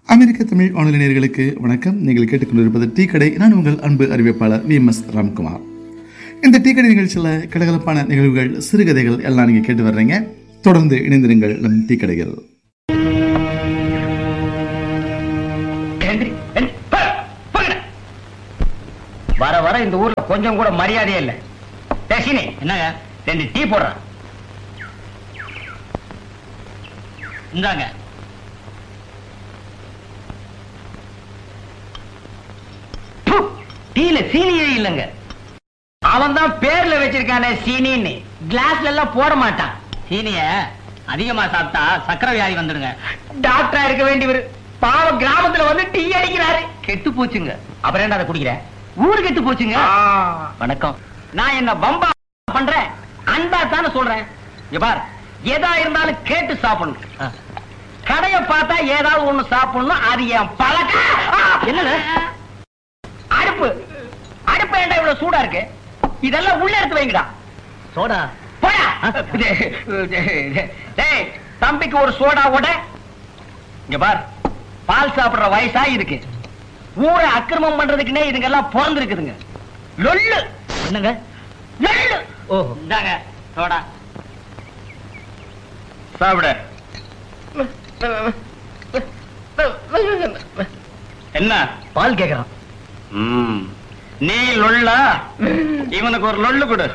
அமெரிக்க தமிழ் வானொலி நேயர்களுக்கு வணக்கம் நீங்கள் கேட்டுக்கொண்டிருப்பது டீ கடை நான் உங்கள் அன்பு அறிவிப்பாளர் வி எம் எஸ் ராம்குமார் இந்த டீ கடை நிகழ்ச்சியில் கலகலப்பான நிகழ்வுகள் சிறுகதைகள் எல்லாம் நீங்கள் கேட்டு வர்றீங்க தொடர்ந்து இணைந்திருங்கள் நம் டீ கடைகள் எந்திரி, எந்திரி, போ, போங்கடா. வர வர இந்த ஊர்ல கொஞ்சம் கூட மரியாதையே இல்ல டெசினி என்னங்க ரெண்டு டீ போடுறான் இந்தாங்க ப்பு, டீல சீனியே இல்லங்க அவன் தான் பேர்ல வச்சிருக்கானே சீனின்னு கிளாஸ்ல எல்லாம் போட மாட்டான் சீனிய அதிகமா சாப்பிட்டா சக்கரை வியாதி வந்துடுங்க டாக்டரா இருக்க வேண்டியவர் பாவம் கிராமத்துல வந்து டீ அடிக்கிறாரு கெட்டு போச்சுங்க அப்புறம் என்ன அதை குடிக்கிற ஊரு கெட்டு போச்சுங்க வணக்கம் நான் என்ன பம்பா பண்றேன் அன்பா தானே சொல்றேன் இங்க பார் எதா இருந்தாலும் கேட்டு சாப்பிடணும் கடைய பார்த்தா ஏதாவது ஒண்ணு சாப்பிடணும் அது என் பழக்கம் என்னது அடுப்பு அடுப்பு ஏன்டா இவ்வளவு சூடா இருக்கு இதெல்லாம் உள்ள எடுத்து வைங்கடா சோடா போடா டேய் தம்பிக்கு ஒரு சோடா ஓட இங்க பார் பால் சாப்பிடுற வயசா இருக்கு ஊரை அக்கிரமம் பண்றதுக்குன்னே இதுங்கெல்லாம் பிறந்திருக்குதுங்க லொல்லு என்னங்க லொல்லு ஓ இந்தாங்க சோடா சாப்பிட என்ன பால் கேக்குறான் ம். நீ லொல்லா இவனுக்கு ஒரு லொல்லு கொடு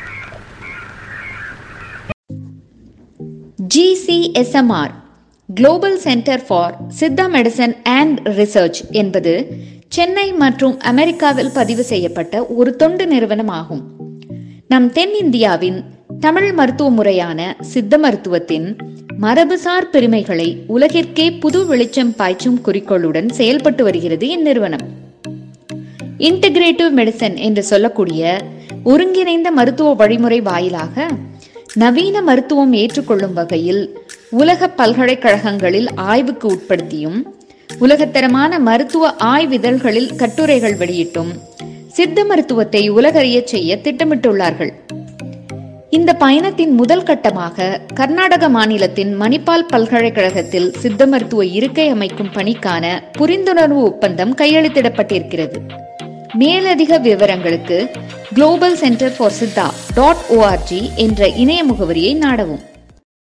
GCSMR global centre for Siddha medicine and research என்பது சென்னை மற்றும் அமெரிக்காவில் பதிவு செய்யப்பட்ட ஒரு தொண்டு நிறுவனம் ஆகும் நம் தென்னிந்தியாவின் தமிழ் மருத்துவ முறையான சித்த மருத்துவத்தின் மரபுசார் பெருமைகளை உலகிற்கே புது வெளிச்சம் பாய்ச்சும் குறிக்கோளுடன் செயல்பட்டு வருகிறது இந்நிறுவனம் இன்டகிரேட்டிவ் மெடிசன் என்று சொல்லக்கூடிய ஒருங்கிணைந்த மருத்துவ வழிமுறை வாயிலாக நவீன மருத்துவம் ஏற்றுக்கொள்ளும் வகையில் உலக பல்கலைக்கழகங்களில் ஆய்வுக்கு உட்படுத்தியும் உலகத்தரமான மருத்துவ ஆய்விதழ்களில் கட்டுரைகள் வெளியிட்டும் சித்த மருத்துவத்தை உலகறியச் செய்ய திட்டமிட்டுள்ளார்கள் இந்த பயணத்தின் முதல் கட்டமாக கர்நாடக மாநிலத்தின் மணிப்பால் பல்கலைக்கழகத்தில் சித்த மருத்துவ இருக்கை அமைக்கும் பணிக்கான புரிந்துணர்வு ஒப்பந்தம் கையெழுத்திடப்பட்டிருக்கிறது மேலதிக விவரங்களுக்கு global centre for Siddha dot ORG என்ற இணைய முகவரியை நாடவும்